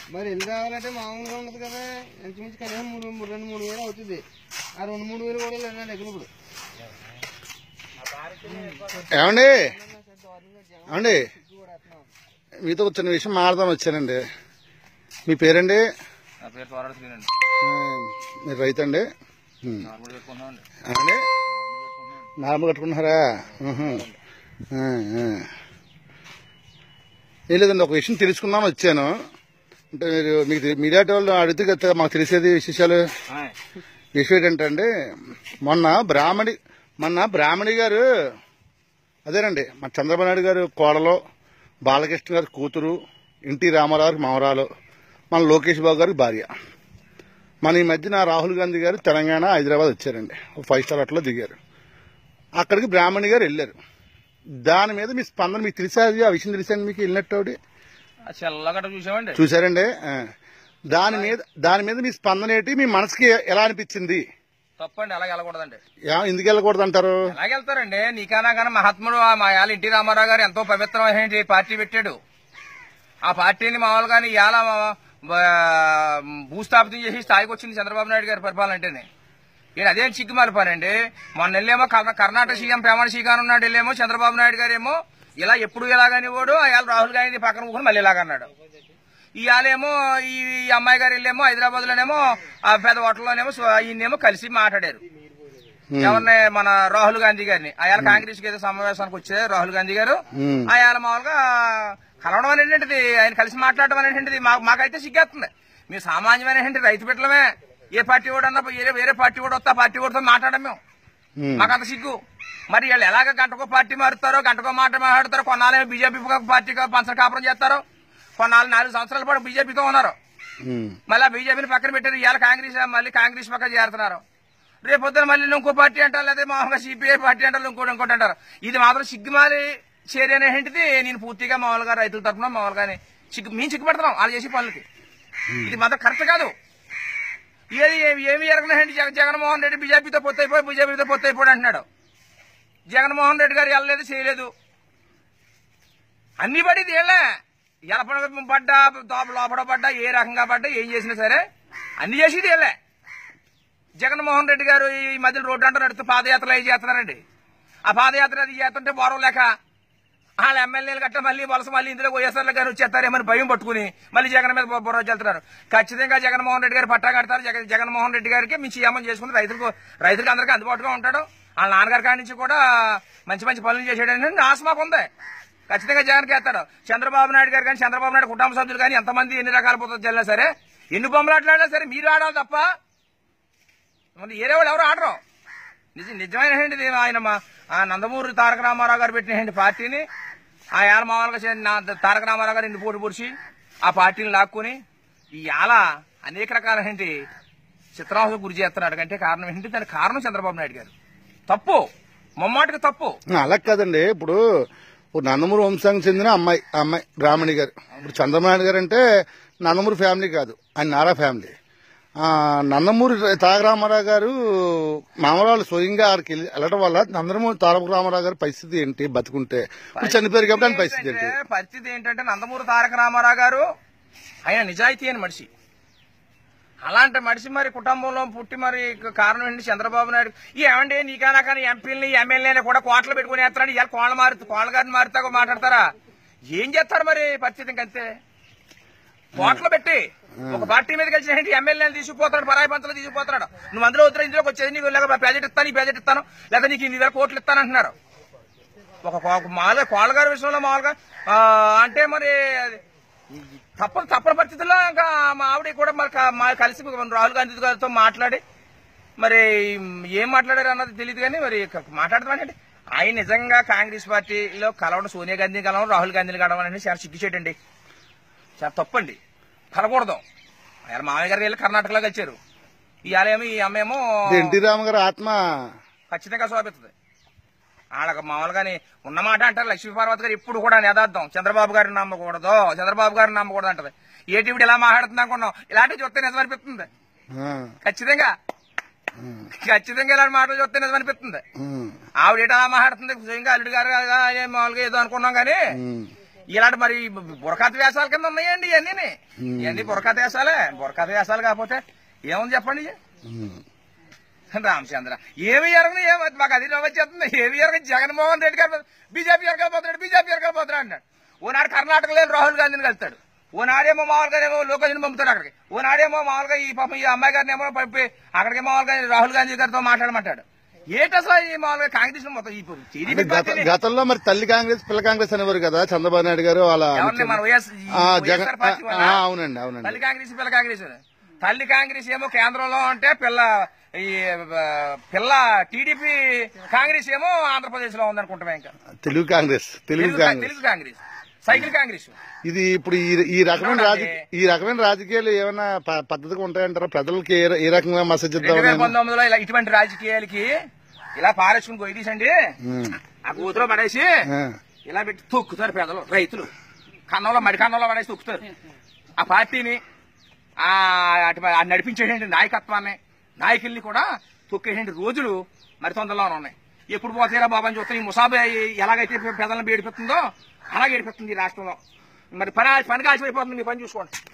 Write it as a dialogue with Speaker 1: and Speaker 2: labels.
Speaker 1: మరి ఇల్లు రావాలంటే మామూలుగా ఉండదు కదా ఇంచుమించు కనీసం మూడు మూడు- రెండు మూడు వేలు అవుతుంది ఆ రెండు మూడు వేలు కూడా లేదు నా దగ్గర ఇప్పుడు
Speaker 2: ఏమండి ఏమండి మీతో ఒక చిన్న విషయం మాట్లాడదాం వచ్చానండి మీ పేరండి
Speaker 3: నా పేరు పోరాడు శ్రీనండి
Speaker 2: ఆ, మీరు రైతు అండి ఉమ్.
Speaker 3: నార్మల్ పెట్టుకున్నామండి
Speaker 2: ఏమండి నార్మల్ కట్టుకుంటున్నారా ఉహు. ఆ, ఆ. ఏం లేదండి ఒక విషయం తెలుసుకుందాం వచ్చాను అంటే మీరు మీకు తె- మీడియా వాళ్ళు అడిగితే కదా మాకు తెలిసేది విశేషాలు విషయం ఏంటంటే మొన్న బ్రాహ్మణి మొన్న బ్రాహ్మణి గారు అదేనండి మన చంద్రబాబు నాయుడు గారు కోడలో బాలకృష్ణ గారి కూతురు ఎన్టీ రామారావు గారి మామరాలు మన లోకేష్ బాబు గారి భార్య మన ఈ మధ్యన రాహుల్ గాంధీ గారు తెలంగాణ హైదరాబాద్ వచ్చారండి ఒక ఫైవ్ స్టార్ హోటల్లో దిగారు అక్కడికి బ్రాహ్మణి గారు వెళ్ళారు దాని మీద మీ స్పందన మీకు తెలిసా అది? ఆ విషయం తెలిసా మీకు వెళ్ళినట్టు ఆవిడ?
Speaker 3: ఆ చెల్లగడ్డ చూసామండి
Speaker 2: చూసారండి ఆ. దాని మీద దాని మీద మీ స్పందన ఏంటి మీ మనసుకి ఎలా అనిపించింది
Speaker 3: తప్పండి అలాగే వెళ్ళకూడదండి
Speaker 2: యా- ఎందుకు వెళ్ళకూడదు అంటారు
Speaker 3: ఎలాగ వెళ్తారండి నీకన్నా కానీ మహాత్ముడు ఆ మా యాల ఎన్టీ రామారావు గారు ఎంతో పవిత్రమైన పార్టీ పెట్టాడు ఆ పార్టీని మామూలుగానే ఇవాళ భూస్థాపితం చేసి స్థాయికి వచ్చింది చంద్రబాబు నాయుడు గారి పరిపాలన అంటేనే ఈయన అదేం సిగ్గుమాలి పని అండి మొన్న వెళ్ళేమో కర్ణ- కర్ణాటక సీఎం ప్రమాణ స్వీకారం ఉన్నాడు వెళ్ళేమో చంద్రబాబు నాయుడు గారు ఏమో ఇలా ఎప్పుడు ఇలాగని వాడు ఇవాళ రాహుల్ గాంధీ పక్కన కూర్చొని మళ్ళీ ఇలాగన్నాడు ఇవాళేమో ఈ ఈ అమ్మాయి గారు వెళ్ళేమో హైదరాబాద్ లోనేమో ఆ పెద్ద హోటల్లోనేమో స్వ- ఈయనేమో కలిసి మాట్లాడారు ఎవరిని మన రాహుల్ గాంధీ గారిని ఆయన కాంగ్రెస్ ఏదో సమావేశానికి వచ్చే రాహుల్ గాంధీ గారు
Speaker 2: మ్మ్.
Speaker 3: ఆయన మామూలుగా కలవడం అనేటువంటిది ఆయన కలిసి మాట్లాడడం అనేటువంటిది మా- మాకైతే సిగ్గేస్తుంది మేము సామాన్యమైనటువంటి రైతు బిడ్డలమే ఏ పార్టీ కూడా అన్నా వేరే వేరే పార్టీ కూడా వస్తే ఆ పార్టీ కూడా మాట్లాడడం మేము
Speaker 2: ఉమ్.
Speaker 3: మాకంత సిగ్గు మరి వీళ్ళు ఎలాగ గంటకో పార్టీ మారుతారో గంటకో మాట మాట్లాడతారో కొన్నాళ్ళేమో బీజేపీ పార్టీగా పంచ కాపురం చేస్తారో కొన్నాళ్ళు నాలుగు సంవత్సరాల పాటు బీజేపీతో ఉన్నారు
Speaker 2: ఉమ్.
Speaker 3: మళ్ళీ బీజేపీని పక్కన పెట్టారు ఇవాళ కాంగ్రెస్ మళ్ళీ కాంగ్రెస్ పక్కన చేరుతున్నారు రేపు పొద్దున మళ్ళీ ఇంకో పార్టీ అంటారు లేదా మామూలుగా సిపిఐ పార్టీ అంటారు ఇంకోటి ఇంకోటి అంటారు ఇది మాత్రం సిగ్గుమాలి చర్య అనేటువంటిది నేను పూర్తిగా మామూలుగా రైతుల తరఫున మామూలుగానే సిగ్గు మేము సిగ్గుపడుతున్నాం వాళ్ళు చేసే పనులకి ఇది మాత్రం కరెక్ట్ కాదు ఏది ఏమి ఏమి జరగనండి జగ జగన్మోహన్ రెడ్డి బీజేపీతో పొత్తు అయిపోయి బీజేపీతో పొత్తు అయిపోయి అంటున్నాడు జగన్మోహన్ రెడ్డి గారు వెళ్ళలేదు చేయలేదు అన్ని పడింది ఏళ్ళే ఎలపడ పడ్డా దోప లోపల పడ్డా ఏ రకంగా పడ్డా ఏం చేసినా సరే అన్ని చేసేది ఏళ్ళే జగన్మోహన్ రెడ్డి గారు ఈ మధ్యలో రోడ్డు అంటూ నడుస్తూ పాదయాత్రలు అవి చేస్తున్నారండి ఆ పాదయాత్ర అది చేస్తుంటే బోరం లేక వాళ్ళ ఎమ్మెల్యేలు గట్ట మళ్ళీ వలస మళ్ళీ ఇందులో వైఎస్ఆర్లు గారు వచ్చేస్తారేమని భయం పట్టుకుని మళ్ళీ జగన్ మీద బొ- బుర్ర వెళ్తున్నారు ఖచ్చితంగా జగన్మోహన్ రెడ్డి గారు పట్టా కడతారు జగన్ జగన్మోహన్ రెడ్డి గారికి మీ సీఎం చేసుకుని రైతులకు రైతులకు అందరికీ అందుబాటుగా ఉంటాడు వాళ్ళ నాన్నగారి కాడి నుంచి కూడా మంచి మంచి పనులు చేసాడని ఆశ మాకు ఉంది ఖచ్చితంగా జగన్కి వేస్తాడు చంద్రబాబు నాయుడు గారు కానీ చంద్రబాబు నాయుడు కుటుంబ సభ్యులు కానీ ఎంతమంది ఎన్ని రకాల పొద్దు చెల్లినా సరే ఎన్ని బొమ్మలు ఆటలాడినా సరే మీరు ఆడాలి తప్ప మరి ఏరే వాళ్ళు ఎవరు ఆడరు నిజం నిజమైనది ఆయన మా ఆ నందమూరి తారక రామారావు గారు పెట్టిన పార్టీని ఆ ఏళ్ళ మామూలుగా చే- నా తారక రామారావు గారు ఇన్ని పోటీ పొడిచి ఆ పార్టీని లాక్కుని ఈ ఏళ అనేక రకాలైన చిత్రాంశం గురి చేస్తున్నాడు అంటే కారణం ఏంటి దానికి కారణం చంద్రబాబు నాయుడు గారు తప్పు ముమ్మాటికి తప్పు
Speaker 2: అలా కాదండి ఇప్పుడు ఓ నందమూరి వంశానికి చెందిన అమ్మాయి ఆ అమ్మాయి బ్రాహ్మణి గారు ఇప్పుడు చంద్రబాబు నాయుడు గారు అంటే నందమూరి ఫ్యామిలీ కాదు ఆయన నారా ఫ్యామిలీ ఆ, నందమూరి తారక రామారావు గారు మామూలు స్వయంగా ఆడికి వెళ్ళి- వెళ్ళడం వల్ల నందమూరి తారక రామారావు గారి పరిస్థితి ఏంటి బతుకుంటే ఇప్పుడు చనిపోయారు కాబట్టి ఆయన పరిస్థితి ఏంటి
Speaker 3: ఏంటంటే, పరిస్థితి ఏంటంటే నందమూరి తారక రామారావు గారు ఆయన నిజాయితీ అని మనిషి అలాంటి మనిషి మరి కుటుంబంలో పుట్టి మరి కారణం ఏంటి చంద్రబాబు నాయుడు ఈ ఏమండి నీకైనా కానీ ఎంపీలని ఎమ్మెల్యేని కూడా కోట్లు పెట్టుకుని వేస్తారని ఇలా కోళ్ళ మారు కోళ్ళ గారిని మారుతా మాట్లాడతారా ఏం చేస్తారు మరి పరిస్థితి ఇంకంతే కోట్లు పెట్టి ఒక పార్టీ మీద కలిసి ఏంటి ఎమ్మెల్యేని తీసుకుపోతాడు పరాయి పంచలు తీసుకుపోతున్నాడు నువ్వు అందులో ఉత్తరం ఇందులోకి వచ్చేది నీకు ఇలాగ ప్రాజెక్ట్ ఇస్తాను ఈ ప్రాజెక్ట్ ఇస్తాను లేదా నీకు ఇన్ని వేల కోట్లు ఇస్తాను అంటున్నారు ఒక ఒక మామూలుగా కోళ్ళ గారి విషయంలో మామూలుగా ఆ, అంటే మరి అది తప్పని తప్పని పరిస్థితుల్లో ఇంకా మా ఆవిడ కూడా మరి క- మా కలిసి రాహుల్ గాంధీ గారితో మాట్లాడి మరి ఏం మాట్లాడారు అన్నది తెలియదు కానీ మరి క- మాట్లాడదాం అంటే ఆయన నిజంగా కాంగ్రెస్ పార్టీలో కలవడం సోనియా గాంధీని కలవడం రాహుల్ గాంధీని కలవడం అనేది చాలా సిగ్గుచేటండి చాలా తప్పండి కలకూడదు ఆయన మామయ్య గారు వెళ్ళి కర్ణాటకలో కలిచారు ఇవాళ ఏమో ఈ అమ్మేమో
Speaker 2: ఇది ఎన్టీ రామ గారి ఆత్మ
Speaker 3: ఖచ్చితంగా శోభిస్తుంది వాళ్ళకి మామూలుగానే ఉన్నమాట అంటారు లక్ష్మీ పార్వతి గారు ఇప్పుడు కూడా యథార్థం చంద్రబాబు గారిని నమ్మకూడదు చంద్రబాబు గారిని నమ్మకూడదు అంటది ఏటీవిడ ఇలా మాట్లాడుతుంది అనుకున్నాం ఇలాంటివి చూస్తే నిజం అనిపిస్తుంది
Speaker 2: ఆ,
Speaker 3: ఖచ్చితంగా ఖచ్చితంగా ఇలాంటి మాటలు చూస్తే నిజం అనిపిస్తుంది
Speaker 2: ఉమ్,
Speaker 3: ఆవిడ ఏటా మాట్లాడుతుంది స్వయంగా అల్లుడు గారు కదా, ఏ మామూలుగా ఏదో అనుకున్నాం కానీ
Speaker 2: ఉమ్.
Speaker 3: ఇలాంటి మరి బురకథ వేషాల కింద ఉన్నాయండి ఇవన్నీ ఇవన్నీ బురకథ వేషాలే బురకథ వేషాలు కాకపోతే ఏముంది చెప్పండి ఇవి?
Speaker 2: ఉమ్.
Speaker 3: రామచంద్ర ఏమి ఎరగని ఏమి మాకు అది వచ్చేస్తుంది ఏమి ఎరగని జగన్మోహన్ రెడ్డి గారు బీజేపీ ఎరగలిపోతున్నాడు బీజేపీ ఎరగలిపోతున్నాడు అన్నాడు ఓనాడు కర్ణాటకలో రాహుల్ గాంధీని కలుస్తాడు ఓనాడేమో మామూలుగా ఏమో లోకేష్ని పంపుతాడు అక్కడికి ఓనాడేమో మామూలుగా ఈ పాపం ఈ అమ్మాయి గారిని ఏమో పంపి అక్కడికి మామూలుగా రాహుల్ గాంధీ గారితో మాట్లాడమంటాడు ఏంటి అసలు ఈ మామూలుగా కాంగ్రెస్ మొత్తం ఈ
Speaker 2: అంటే
Speaker 3: టీడీపీ
Speaker 2: గత
Speaker 3: పార్టీని
Speaker 2: గతంలో మరి తల్లి కాంగ్రెస్ పిల్ల కాంగ్రెస్ అనేవారు కదా చంద్రబాబు నాయుడు గారు వాళ్ళ
Speaker 3: ఎవరిని మన వైఎస్ ఈ
Speaker 2: ఆ, జగన్
Speaker 3: వైఎస్ఆర్ పార్టీ
Speaker 2: ఆ,
Speaker 3: వాళ్ళ?
Speaker 2: అవునండి అవునండి
Speaker 3: తల్లి కాంగ్రెస్ పిల్ల కాంగ్రెస్ తల్లి కాంగ్రెస్ ఏమో కేంద్రంలో అంటే పిల్ల ఈ ఆ, పిల్ల టీడీపీ కాంగ్రెస్ ఏమో ఆంధ్రప్రదేశ్ లో ఉందనుకుంటామే ఇంకా
Speaker 2: తెలుగు కాంగ్రెస్ తెలుగు
Speaker 3: తెలుగు కా-
Speaker 2: కాంగ్రెస్
Speaker 3: తెలుగు కాంగ్రెస్ సైకిల్ కాంగ్రెస్
Speaker 2: ఇది ఇప్పుడు ఈ ఈ రకమైన
Speaker 3: అవునండి.
Speaker 2: రాజకీయ ఈ రకమైన రాజకీయాలు ఏమైనా ప- పద్ధతిగా ఉంటాయంటారా ప్రజలకి ఏ ర- ఏ రకంగా మెసేజ్
Speaker 3: రెండు వేల
Speaker 2: ఇద్దామని
Speaker 3: పంతొమ్మిదిలో ఇలా ఇటువంటి రాజకీయాలకి ఇలా పారేసుకుని గొయ్యదీసండి
Speaker 2: ఉమ్.
Speaker 3: ఆ కూతురు పడేసి
Speaker 2: ఆ.
Speaker 3: ఇలా పెట్టి తొక్కుతారు పేదలు రైతులు కన్నంలో మడి కన్నంలో పడేసి తొక్కుతారు ఆ పార్టీని ఆ అటు ఆ నడిపించేటువంటి నాయకత్వాన్ని నాయకుల్ని కూడా తొక్కేటువంటి రోజులు మరి తొందరలోనే ఉన్నాయి ఎప్పుడు పోతారా బాబా అని చూస్తే ఈ ముసాబే ఎలాగైతే పేదలను ఏడిపిస్తుందో అలాగే ఏడిపిస్తుంది ఈ రాష్ట్రంలో మరి పని పని కాల్చిపోయిపోతుంది మీ పని చూసుకోండి